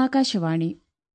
ആകാശവാണി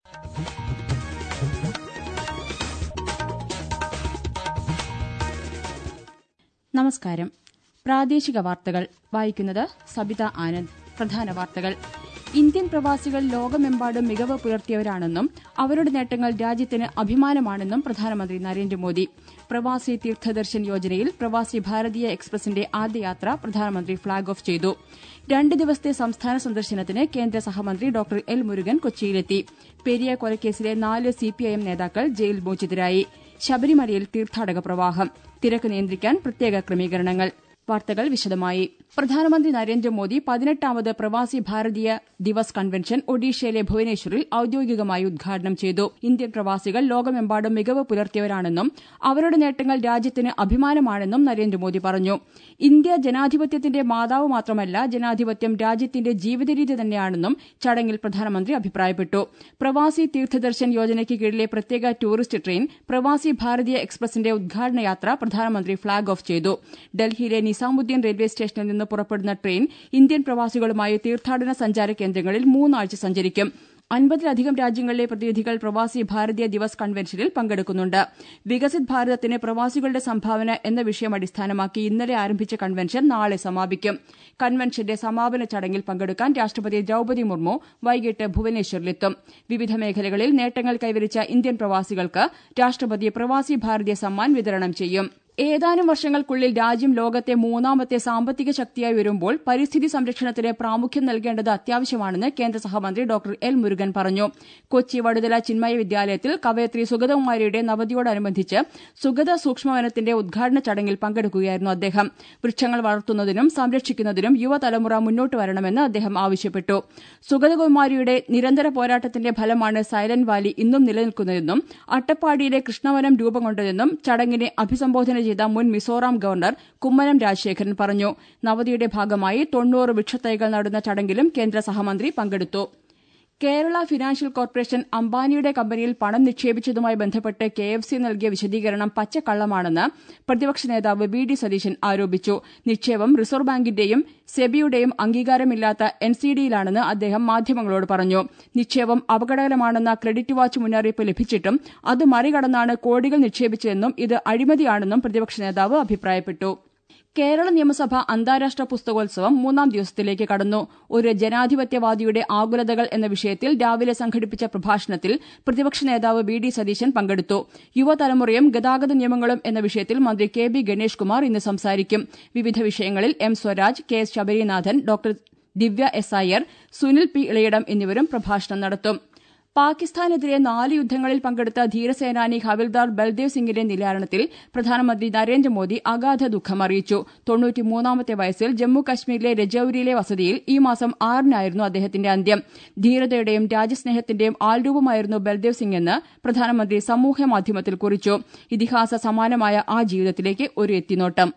നമസ്കാരം പ്രാദേശിക വാർത്തകൾ വായിക്കുന്നത് സബിത ആനന്ദ് പ്രധാന വാർത്തകൾ ഇന്ത്യൻ പ്രവാസികൾ ലോകമെമ്പാടും മികവ് പുലർത്തിയവരാണെന്നും അവരുടെ നേട്ടങ്ങൾ രാജ്യത്തിന് അഭിമാനമാണെന്നും പ്രധാനമന്ത്രി നരേന്ദ്രമോദി പ്രവാസി തീർത്ഥദർശൻ യോജനയിൽ പ്രവാസി ഭാരതീയ എക്സ്പ്രസിന്റെ ആദ്യ യാത്ര പ്രധാനമന്ത്രി ഫ്ളാഗ് ഓഫ് ചെയ്തു രണ്ട് ദിവസത്തെ സംസ്ഥാന സന്ദർശനത്തിന് കേന്ദ്ര സഹമന്ത്രി ഡോക്ടർ എൽ മുരുകൻ കൊച്ചിയിലെത്തി പെരിയ കൊലക്കേസിലെ നാല് സിപിഐഎം നേതാക്കൾ ജയിൽ മോചിതരായി ശബരിമലയിൽ തീർത്ഥാടക പ്രവാഹം തിരക്ക് നിയന്ത്രിക്കാൻ പ്രത്യേക ക്രമീകരണങ്ങൾ വാർത്തകൾ വിശദമായി പ്രധാനമന്ത്രി നരേന്ദ്രമോദി പതിനെട്ടാമത് പ്രവാസി ഭാരതീയ ദിവസ് കൺവെൻഷൻ ഒഡീഷയിലെ ഭുവനേശ്വറിൽ ഔദ്യോഗികമായി ഉദ്ഘാടനം ചെയ്തു ഇന്ത്യൻ പ്രവാസികൾ ലോകമെമ്പാടും മികവ് പുലർത്തിയവരാണെന്നും അവരുടെ നേട്ടങ്ങൾ രാജ്യത്തിന് അഭിമാനമാണെന്നും നരേന്ദ്രമോദി പറഞ്ഞു ഇന്ത്യ ജനാധിപത്യത്തിന്റെ മാതാവ് മാത്രമല്ല ജനാധിപത്യം രാജ്യത്തിന്റെ ജീവിതരീതി തന്നെയാണെന്നും ചടങ്ങിൽ പ്രധാനമന്ത്രി അഭിപ്രായപ്പെട്ടു പ്രവാസി തീർത്ഥദർശൻ യോജനയ്ക്ക് കീഴിലെ പ്രത്യേക ടൂറിസ്റ്റ് ട്രെയിൻ പ്രവാസി ഭാരതീയ എക്സ്പ്രസിന്റെ ഉദ്ഘാടന യാത്ര പ്രധാനമന്ത്രി ഫ്ളാഗ് ഓഫ് ചെയ്തു ഡൽഹിയിലെ നിസാമുദ്ദീൻ റെയിൽവേ സ്റ്റേഷനിൽ നിന്ന് പുറപ്പെടുന്ന ട്രെയിൻ ഇന്ത്യൻ പ്രവാസികളുമായി തീർത്ഥാടന സഞ്ചാര കേന്ദ്രങ്ങളിൽ മൂന്നാഴ്ച സഞ്ചരിക്കും അൻപതിലധികം രാജ്യങ്ങളിലെ പ്രതിനിധികൾ പ്രവാസി ഭാരതീയ ദിവസ് കൺവെൻഷനിൽ പങ്കെടുക്കുന്നുണ്ട് വികസിത് ഭാരതത്തിന് പ്രവാസികളുടെ സംഭാവന എന്ന വിഷയം അടിസ്ഥാനമാക്കി ഇന്നലെ ആരംഭിച്ച കൺവെൻഷൻ നാളെ സമാപിക്കും കൺവെൻഷന്റെ സമാപന ചടങ്ങിൽ പങ്കെടുക്കാൻ രാഷ്ട്രപതി ദ്രൌപതി മുർമു വൈകിട്ട് ഭുവനേശ്വറിലെത്തും വിവിധ മേഖലകളിൽ നേട്ടങ്ങൾ കൈവരിച്ച ഇന്ത്യൻ പ്രവാസികൾക്ക് രാഷ്ട്രപതി പ്രവാസി ഭാരതീയ സമ്മാൻ വിതരണം ചെയ്യും ഏതാനും വർഷങ്ങൾക്കുള്ളിൽ രാജ്യം ലോകത്തെ മൂന്നാമത്തെ സാമ്പത്തിക ശക്തിയായി വരുമ്പോൾ പരിസ്ഥിതി സംരക്ഷണത്തിന് പ്രാമുഖ്യം നൽകേണ്ടത് അത്യാവശ്യമാണെന്ന് കേന്ദ്ര സഹമന്ത്രി ഡോക്ടർ എൽ മുരുകൻ പറഞ്ഞു കൊച്ചി വടുതല ചിന്മയ വിദ്യാലയത്തിൽ കവയത്രി സുഗതകുമാരിയുടെ നവതിയോടനുബന്ധിച്ച് സുഗത സൂക്ഷ്മവനത്തിന്റെ ഉദ്ഘാടന ചടങ്ങിൽ പങ്കെടുക്കുകയായിരുന്നു അദ്ദേഹം വൃക്ഷങ്ങൾ വളർത്തുന്നതിനും സംരക്ഷിക്കുന്നതിനും യുവതലമുറ മുന്നോട്ട് വരണമെന്ന് അദ്ദേഹം ആവശ്യപ്പെട്ടു സുഗതകുമാരിയുടെ നിരന്തര പോരാട്ടത്തിന്റെ ഫലമാണ് സൈലന്റ് വാലി ഇന്നും നിലനിൽക്കുന്നതെന്നും അട്ടപ്പാടിയിലെ കൃഷ്ണവനം രൂപം കൊണ്ടതെന്നും ചടങ്ങിനെ അഭിസംബോധന ചെയ്ത മുൻ മിസോറാം ഗവർണർ കുമ്മനം രാജശേഖരൻ പറഞ്ഞു നവതിയുടെ ഭാഗമായി തൊണ്ണൂറ് വൃക്ഷത്തൈകൾ നടുന്ന ചടങ്ങിലും കേന്ദ്ര സഹമന്ത്രി പങ്കെടുത്തു കേരള ഫിനാൻഷ്യൽ കോർപ്പറേഷൻ അംബാനിയുടെ കമ്പനിയിൽ പണം നിക്ഷേപിച്ചതുമായി ബന്ധപ്പെട്ട് കെ എഫ് സി നൽകിയ വിശദീകരണം പച്ചക്കള്ളമാണെന്ന് പ്രതിപക്ഷ നേതാവ് വി ഡി സതീശൻ ആരോപിച്ചു നിക്ഷേപം റിസർവ് ബാങ്കിന്റെയും സെബിയുടെയും അംഗീകാരമില്ലാത്ത എൻ സി ഡിയിലാണെന്ന് അദ്ദേഹം മാധ്യമങ്ങളോട് പറഞ്ഞു നിക്ഷേപം അപകടകരമാണെന്ന ക്രെഡിറ്റ് വാച്ച് മുന്നറിയിപ്പ് ലഭിച്ചിട്ടും അത് മറികടന്നാണ് കോടികൾ നിക്ഷേപിച്ചതെന്നും ഇത് അഴിമതിയാണെന്നും പ്രതിപക്ഷ നേതാവ് അഭിപ്രായപ്പെട്ടു കേരള നിയമസഭ അന്താരാഷ്ട്ര പുസ്തകോത്സവം മൂന്നാം ദിവസത്തിലേക്ക് കടന്നു ഒരു ജനാധിപത്യവാദിയുടെ ആകുലതകൾ എന്ന വിഷയത്തിൽ രാവിലെ സംഘടിപ്പിച്ച പ്രഭാഷണത്തിൽ പ്രതിപക്ഷ നേതാവ് വി ഡി സതീശൻ പങ്കെടുത്തു യുവതലമുറയും ഗതാഗത നിയമങ്ങളും എന്ന വിഷയത്തിൽ മന്ത്രി കെ ബി ഗണേഷ് കുമാർ ഇന്ന് സംസാരിക്കും വിവിധ വിഷയങ്ങളിൽ M Swaraj K S Sabarinathan doctor Divya S Iyer Sunil P Ilayidam എന്നിവരും പ്രഭാഷണം നടത്തും പാകിസ്ഥാനെതിരെ നാല് യുദ്ധങ്ങളിൽ പങ്കെടുത്ത ധീരസേനാനി ഹവിൽദാർ ബൽദേവ് സിംഗിന്റെ നിര്യാണത്തിൽ പ്രധാനമന്ത്രി നരേന്ദ്രമോദി അഗാധ ദുഃഖം അറിയിച്ചു തൊണ്ണൂറ്റിമൂന്നാമത്തെ വയസ്സിൽ ജമ്മു കശ്മീരിലെ രജൌരിയിലെ വസതിയിൽ ഈ മാസം ആറിനായിരുന്നു അദ്ദേഹത്തിന്റെ അന്ത്യം ധീരതയുടെയും രാജ്യസ്നേഹത്തിന്റെയും ആൾരൂപമായിരുന്നു ബൽദേവ് സിംഗ് എന്ന് പ്രധാനമന്ത്രി സമൂഹമാധ്യമത്തിൽ കുറിച്ചു ഇതിഹാസ സമാനമായ ആ ജീവിതത്തിലേക്ക് ഒരു എത്തിനോട്ടം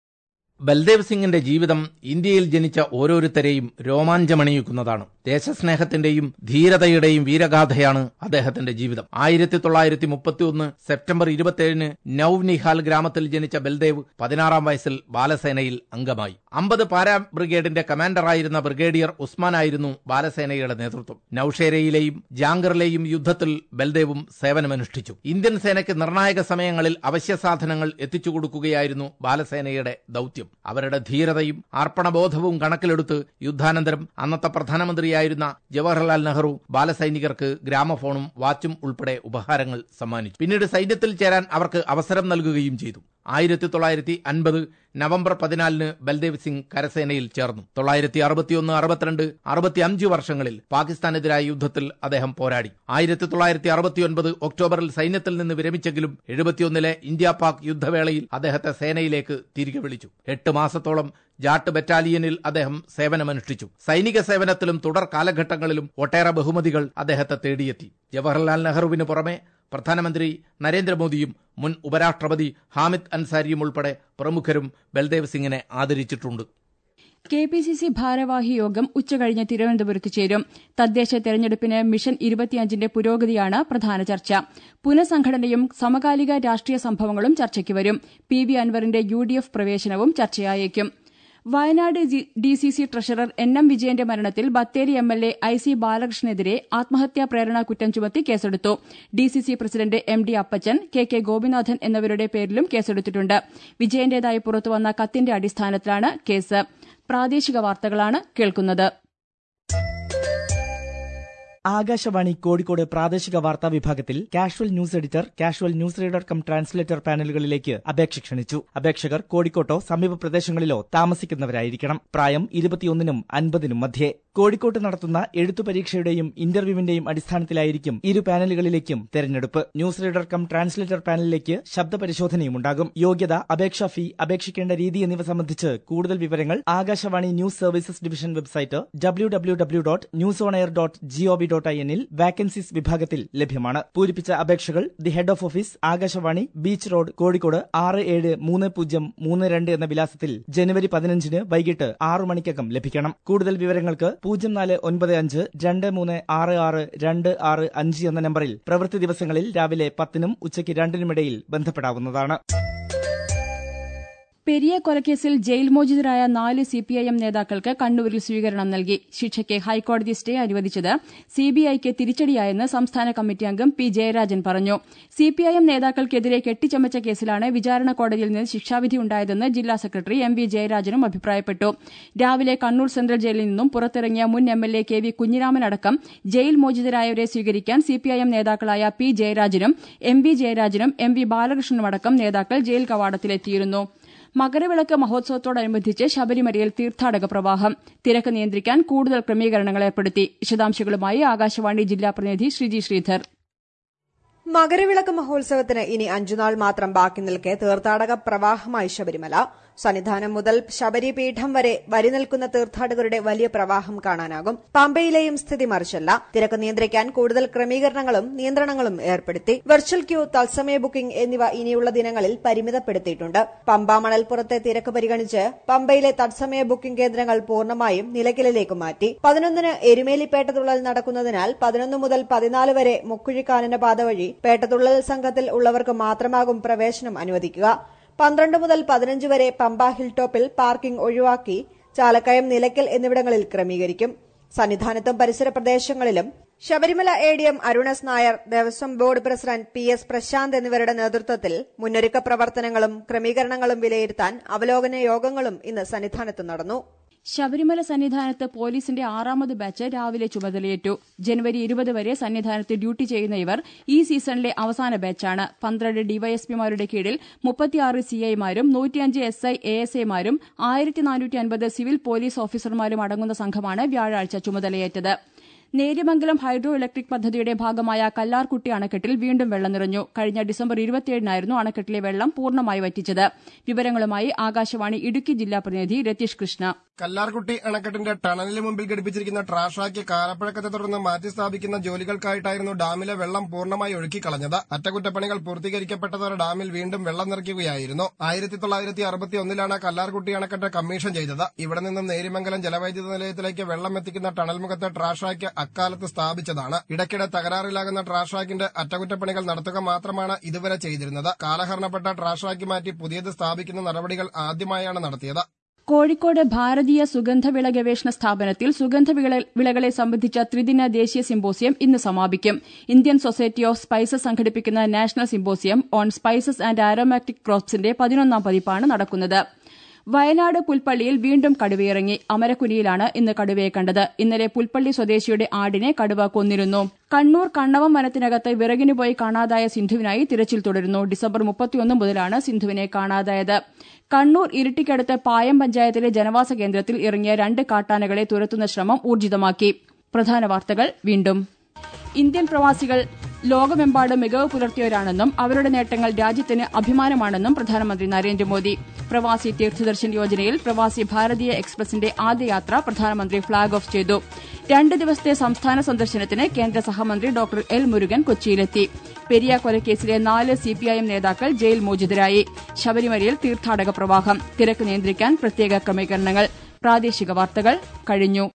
ബൽദേവ് സിംഗിന്റെ ജീവിതം ഇന്ത്യയിൽ ജനിച്ച ഓരോരുത്തരെയും രോമാഞ്ചമണിയിക്കുന്നതാണ് ദേശസ്നേഹത്തിന്റെയും ധീരതയുടെയും വീരഗാഥയാണ് അദ്ദേഹത്തിന്റെ ജീവിതം ആയിരത്തി തൊള്ളായിരത്തി മുപ്പത്തിയൊന്ന് സെപ്റ്റംബർ ഇരുപത്തിയേഴിന് നൌവ്നിഹാൽ ഗ്രാമത്തിൽ ജനിച്ച ബൽദേവ് പതിനാറാം വയസ്സിൽ ബാലസേനയിൽ അംഗമായി അമ്പത് പാരാ ബ്രിഗേഡിന്റെ കമാൻഡറായിരുന്ന ബ്രിഗേഡിയർ ഉസ്മാനായിരുന്നു ബാലസേനയുടെ നേതൃത്വം നൌഷേരയിലെയും ജാങ്കറിലെയും യുദ്ധത്തിൽ ബൽദേവും സേവനമനുഷ്ഠിച്ചു ഇന്ത്യൻ സേനയ്ക്ക് നിർണായക സമയങ്ങളിൽ അവശ്യ സാധനങ്ങൾ എത്തിച്ചു കൊടുക്കുകയായിരുന്നു ബാലസേനയുടെ ദൌത്യം അവരുടെ ധീരതയും അർപ്പണബോധവും കണക്കിലെടുത്ത് യുദ്ധാനന്തരം അന്നത്തെ പ്രധാനമന്ത്രിയായിരുന്ന ജവഹർലാൽ നെഹ്റു ബാലസൈനികർക്ക് ഗ്രാമഫോണും വാച്ചും ഉൾപ്പെടെ ഉപഹാരങ്ങൾ സമ്മാനിച്ചു പിന്നീട് സൈന്യത്തിൽ ചേരാൻ അവർക്ക് അവസരം നൽകുകയും ചെയ്തു ആയിരത്തി തൊള്ളായിരത്തി അൻപത് നവംബർ പതിനാലിന് ബൽദേവ് സിംഗ് കരസേനയിൽ ചേർന്നു തൊള്ളായിരത്തി അറുപത്തിയൊന്ന് അറുപത്തിരണ്ട് അറുപത്തിയഞ്ച് വർഷങ്ങളിൽ പാകിസ്ഥാനെതിരായ യുദ്ധത്തിൽ അദ്ദേഹം പോരാടി ആയിരത്തി തൊള്ളായിരത്തി അറുപത്തിയൊൻപത് ഒക്ടോബറിൽ സൈന്യത്തിൽ നിന്ന് വിരമിച്ചെങ്കിലും എഴുപത്തിയൊന്നിലെ ഇന്ത്യ പാക് യുദ്ധവേളയിൽ അദ്ദേഹത്തെ സേനയിലേക്ക് തിരികെ വിളിച്ചു എട്ട് മാസത്തോളം ജാട്ട് ബറ്റാലിയനിൽ അദ്ദേഹം സേവനമനുഷ്ഠിച്ചു സൈനിക സേവനത്തിലും തുടർ കാലഘട്ടങ്ങളിലും ഒട്ടേറെ ബഹുമതികൾ അദ്ദേഹത്തെ തേടിയെത്തി ജവഹർലാൽ നെഹ്റുവിന് പുറമെ പ്രധാനമന്ത്രി നരേന്ദ്രമോദിയും മുൻ ഉപരാഷ്ട്രപതി ഹാമിദ് അൻസാരിയും ഉൾപ്പെടെ പ്രമുഖരും ബൽദേവ് സിംഗിനെ ആദരിച്ചിട്ടുണ്ട് കെ പി സി സി ഭാരവാഹി യോഗം ഉച്ചകഴിഞ്ഞ് തിരുവനന്തപുരത്ത് ചേരും തദ്ദേശ തെരഞ്ഞെടുപ്പിന് മിഷൻ ഇരുപത്തിയഞ്ചിന്റെ പുരോഗതിയാണ് പ്രധാന ചർച്ച പുനഃസംഘടനയും സമകാലിക രാഷ്ട്രീയ സംഭവങ്ങളും ചർച്ചയ്ക്ക് വരും പി വി അൻവറിന്റെ യു ഡി എഫ് പ്രവേശനവും ചർച്ചയായേക്കും Wayanad D C C treasurer N M വിജയന്റെ മരണത്തിൽ Bathery M L A I C ബാലകൃഷ്ണനെതിരെ ആത്മഹത്യാ പ്രേരണ കുറ്റം ചുമത്തി കേസെടുത്തു D C C president M D Appachan K K Gopinathan എന്നിവരുടെ പേരിലും കേസെടുത്തിട്ടുണ്ട് വിജയന്റേതായി പുറത്തുവന്ന കത്തിന്റെ അടിസ്ഥാനത്തിലാണ് കേസ് പ്രാദേശിക വാർത്തകളാണ് കേൾക്കുന്നത് ആകാശവാണി കോഴിക്കോട് പ്രാദേശിക വാർത്താ വിഭാഗത്തിൽ casual news editor casual news reader cum translator പാനലുകളിലേക്ക് അപേക്ഷ ക്ഷണിച്ചു അപേക്ഷകർ കോഴിക്കോട്ടോ സമീപ പ്രദേശങ്ങളിലോ താമസിക്കുന്നവരായിരിക്കണം പ്രായം ഇരുപത്തിയൊന്നിനും അൻപതിനും മധ്യേ കോഴിക്കോട്ട് നടത്തുന്ന എഴുത്തു പരീക്ഷയുടെയും ഇന്റർവ്യൂവിന്റെയും അടിസ്ഥാനത്തിലായിരിക്കും ഇരു പാനലുകളിലേക്കും തെരഞ്ഞെടുപ്പ് ന്യൂസ് റീഡർ കം ട്രാൻസ്ലേറ്റർ പാനലിലേക്ക് ശബ്ദ പരിശോധനയും ഉണ്ടാകും യോഗ്യത അപേക്ഷാ ഫീ അപേക്ഷിക്കേണ്ട രീതി എന്നിവ സംബന്ധിച്ച് കൂടുതൽ വിവരങ്ങൾ Akashvani news services division website W W W dot news on air dot G O V dot I എന്നിൽ വാക്കൻസീസ് വിഭാഗത്തിൽ ലഭ്യമാണ് പൂരിപ്പിച്ച അപേക്ഷകൾ the head of office Akashvani beach road Kozhikode ആറ് ഏഴ് മൂന്ന് പൂജ്യം മൂന്ന് രണ്ട് എന്ന വിലാസത്തിൽ ജനുവരി പതിനഞ്ചിന് വൈകിട്ട് ആറു മണിക്കകം ലഭിക്കണം കൂടുതൽ വിവരങ്ങൾക്ക് പൂജ്യം നാല് ഒൻപത് അഞ്ച് രണ്ട് മൂന്ന് ആറ് ആറ് രണ്ട് ആറ് അഞ്ച് എന്ന നമ്പറിൽ പ്രവൃത്തി ദിവസങ്ങളിൽ രാവിലെ പത്തിനും ഉച്ചയ്ക്ക് രണ്ടിനുമിടയിൽ ബന്ധപ്പെടാവുന്നതാണ് പെരിയ കൊലക്കേസിൽ ജയിൽ മോചിതരായ നാല് സിപിഐഎം നേതാക്കൾക്ക് കണ്ണൂരിൽ സ്വീകരണം നൽകി ശിക്ഷയ്ക്ക് ഹൈക്കോടതി സ്റ്റേ അനുവദിച്ചത് സിബിഐക്ക് തിരിച്ചടിയായെന്ന് സംസ്ഥാന കമ്മിറ്റി അംഗം പി ജയരാജൻ പറഞ്ഞു സിപിഐഎം നേതാക്കൾക്കെതിരെ കെട്ടിച്ചമച്ച കേസിലാണ് വിചാരണ കോടതിയിൽ നിന്ന് ശിക്ഷാവിധി ഉണ്ടായതെന്ന് ജില്ലാ സെക്രട്ടറി എം വി ജയരാജനും അഭിപ്രായപ്പെട്ടു രാവിലെ കണ്ണൂർ സെൻട്രൽ ജയിലിൽ നിന്നും പുറത്തിറങ്ങിയ മുൻ M L A K V Kunhiraman അടക്കം ജയിൽ മോചിതരായവരെ സ്വീകരിക്കാൻ സിപിഐഎം നേതാക്കളായ പി ജയരാജനും എം വി ജയരാജനും എം വി ബാലകൃഷ്ണനുമടക്കം നേതാക്കൾ ജയിൽ കവാടത്തിലെത്തിയിരുന്നു മകരവിളക്ക് മഹോത്സവത്തോടനുബന്ധിച്ച് ശബരിമലയിൽ തീർത്ഥാടക പ്രവാഹം തിരക്ക് നിയന്ത്രിക്കാൻ കൂടുതൽ ക്രമീകരണങ്ങൾ ഏർപ്പെടുത്തി വിശദാംശങ്ങളുമായി ആകാശവാണി ജില്ലാ പ്രതിനിധി ശ്രീജി ശ്രീധർ മകരവിളക്ക് മഹോത്സവത്തിന് ഇനി അഞ്ചുനാൾ മാത്രം ബാക്കി നിൽക്കെ തീർത്ഥാടക പ്രവാഹമായി ശബരിമല സന്നിധാനം മുതൽ ശബരി പീഠം വരെ വരി നിൽക്കുന്ന തീർത്ഥാടകരുടെ വലിയ പ്രവാഹം കാണാനാകും പമ്പയിലെയും സ്ഥിതി മറിച്ചല്ല തിരക്ക് നിയന്ത്രിക്കാൻ കൂടുതൽ ക്രമീകരണങ്ങളും നിയന്ത്രണങ്ങളും ഏർപ്പെടുത്തി വെർച്വൽ ക്യൂ തത്സമയ ബുക്കിംഗ് എന്നിവ ഇനിയുള്ള ദിനങ്ങളിൽ പരിമിതപ്പെടുത്തിയിട്ടുണ്ട് പമ്പ മണൽപ്പുറത്തെ തിരക്ക് പരിഗണിച്ച് പമ്പയിലെ തത്സമയ ബുക്കിംഗ് കേന്ദ്രങ്ങൾ പൂർണ്ണമായും നിലയ്ക്കലിലേക്ക് മാറ്റി പതിനൊന്നിന് എരുമേലിപ്പേട്ടതുള്ളൽ നടക്കുന്നതിനാൽ പതിനൊന്ന് മുതൽ പതിനാല് വരെ മുക്കുഴി കാനന പാത വഴി പേട്ടതുള്ളൽ സംഘത്തിൽ ഉള്ളവർക്ക് മാത്രമാകും പ്രവേശനം അനുവദിക്കുക പന്ത്രണ്ട് മുതൽ പതിനഞ്ച് വരെ പമ്പ ഹിൽ ടോപ്പിൽ പാർക്കിംഗ് ഒഴിവാക്കി ചാലക്കയം നിലയ്ക്കൽ എന്നിവിടങ്ങളിൽ ക്രമീകരിക്കും സന്നിധാനത്തും പരിസര പ്രദേശങ്ങളിലും Sabarimala A D M Arunas Nair Devaswom board president P S Prashanth എന്നിവരുടെ നേതൃത്വത്തിൽ മുന്നൊരുക്ക പ്രവർത്തനങ്ങളും ക്രമീകരണങ്ങളും വിലയിരുത്താൻ അവലോകന യോഗങ്ങളും ഇന്ന് സന്നിധാനത്ത് നടന്നു ശബരിമല സന്നിധാനത്ത് പോലീസിന്റെ ആറാമത് ബാച്ച് രാവിലെ ചുമതലയേറ്റു ജനുവരി ഇരുപത് വരെ സന്നിധാനത്ത് ഡ്യൂട്ടി ചെയ്യുന്ന ഇവർ ഈ സീസണിലെ അവസാന ബാച്ചാണ് പന്ത്രണ്ട് ഡിവൈഎസ്പിമാരുടെ കീഴിൽ മുപ്പത്തിയാറ് സിഐമാരും നൂറ്റിയഞ്ച് എസ് ഐ എ എസ് ഐമാരും ആയിരത്തി നാനൂറ്റി അൻപത് സിവിൽ പോലീസ് ഓഫീസർമാരും അടങ്ങുന്ന സംഘമാണ് വ്യാഴാഴ്ച ചുമതലയേറ്റത് നേര്യമംഗലം ഹൈഡ്രോ ഇലക്ട്രിക് പദ്ധതിയുടെ ഭാഗമായ കല്ലാർകുട്ടി അണക്കെട്ടിൽ വീണ്ടും വെള്ളം നിറഞ്ഞു കഴിഞ്ഞ ഡിസംബർ ഇരുപത്തിയേഴിനായിരുന്നു അണക്കെട്ടിലെ വെള്ളം പൂർണ്ണമായി വറ്റിച്ചത് വിവരങ്ങളുമായി ആകാശവാണി ഇടുക്കി ജില്ലാ പ്രതിനിധി രതീഷ് കൃഷ്ണ കല്ലാർകുട്ടി അണക്കെട്ടിന്റെ ടണലിന് മുമ്പിൽ ഘടിപ്പിച്ചിരിക്കുന്ന ട്രാഷാക്കി കാലപ്പഴക്കത്തെ തുടർന്ന് മാറ്റി സ്ഥാപിക്കുന്ന ജോലികൾക്കായിട്ടായിരുന്നു ഡാമിലെ വെള്ളം പൂർണ്ണമായി ഒഴുക്കിക്കളഞ്ഞത് അറ്റകുറ്റപ്പണികൾ പൂർത്തീകരിക്കപ്പെട്ടതോടെ ഡാമിൽ വീണ്ടും വെള്ളം നിറയ്ക്കുകയായിരുന്നു ആയിരത്തി തൊള്ളായിരത്തി അറുപത്തി ഒന്നിലാണ് കല്ലാർകുട്ടി അണക്കെട്ട് കമ്മീഷൻ ചെയ്തത് ഇവിടെ നിന്നും നേരിമംഗലം ജലവൈദ്യുത നിലയത്തിലേക്ക് വെള്ളം എത്തിക്കുന്ന ടണൽ മുഖത്ത് ട്രാഷാക്ക് അക്കാലത്ത് സ്ഥാപിച്ചതാണ് ഇടയ്ക്കിടെ തകരാറിലാകുന്ന ട്രാഷാക്കിന്റെ അറ്റകുറ്റപ്പണികൾ നടത്തുക മാത്രമാണ് ഇതുവരെ ചെയ്തിരുന്നത് കാലഹരണപ്പെട്ട ട്രാഷാക്കി മാറ്റി പുതിയത് സ്ഥാപിക്കുന്ന നടപടികൾ ആദ്യമായാണ് നടത്തിയത് കോഴിക്കോട് ഭാരതീയ സുഗന്ധവിള ഗവേഷണ സ്ഥാപനത്തിൽ സുഗന്ധവിള വിളകളെ സംബന്ധിച്ച ത്രിദിന ദേശീയ സിമ്പോസിയം ഇന്ന് സമാപിക്കും ഇന്ത്യൻ സൊസൈറ്റി ഓഫ് സ്പൈസസ് സംഘടിപ്പിക്കുന്ന national symposium on spices and aromatic ക്രോപ്സിന്റെ പതിനൊന്നാം പതിപ്പാണ് നടക്കുന്നത് വയനാട് പുൽപ്പള്ളിയിൽ വീണ്ടും കടുവയിറങ്ങി അമരക്കുനിയിലാണ് ഇന്ന് കടുവയെ കണ്ടത് ഇന്നലെ പുൽപ്പള്ളി സ്വദേശിയുടെ ആടിനെ കടുവ കൊന്നിരുന്നു കണ്ണൂർ കണ്ണവം വനത്തിനകത്ത് വിറകിന് പോയി കാണാതായ സിന്ധുവിനായി തിരച്ചിൽ തുടരുന്നു ഡിസംബർ മുപ്പത്തിയൊന്ന് മുതലാണ് സിന്ധുവിനെ കാണാതായത് കണ്ണൂർ ഇരിട്ടിക്കടുത്ത് പായം പഞ്ചായത്തിലെ ജനവാസ കേന്ദ്രത്തിൽ ഇറങ്ങിയ രണ്ട് കാട്ടാനകളെ തുരത്തുന്ന ശ്രമം ഊർജിതമാക്കി പ്രധാന വാർത്തകൾ വീണ്ടും ഇന്ത്യൻ പ്രവാസികൾ ലോകമെമ്പാടും മികവ് പുലർത്തിയവരാണെന്നും അവരുടെ നേട്ടങ്ങൾ രാജ്യത്തിന് അഭിമാനമാണെന്നും പ്രധാനമന്ത്രി നരേന്ദ്രമോദി പ്രവാസി തീർത്ഥദർശൻ യോജനയിൽ പ്രവാസി ഭാരതീയ എക്സ്പ്രസിന്റെ ആദ്യ യാത്ര പ്രധാനമന്ത്രി ഫ്ളാഗ് ഓഫ് ചെയ്തു രണ്ട് ദിവസത്തെ സംസ്ഥാന സന്ദർശനത്തിന് കേന്ദ്ര സഹമന്ത്രി ഡോക്ടർ എൽ മുരുകൻ കൊച്ചിയിലെത്തി പെരിയ കൊലക്കേസിലെ നാല് സിപിഐഎം നേതാക്കൾ ജയിൽ മോചിതരായി ശബരിമലയിൽ തീർത്ഥാടക പ്രവാഹം തിരക്ക് നിയന്ത്രിക്കാൻ പ്രത്യേക ക്രമീകരണങ്ങൾ പ്രാദേശിക വാർത്തകൾ കഴിഞ്ഞു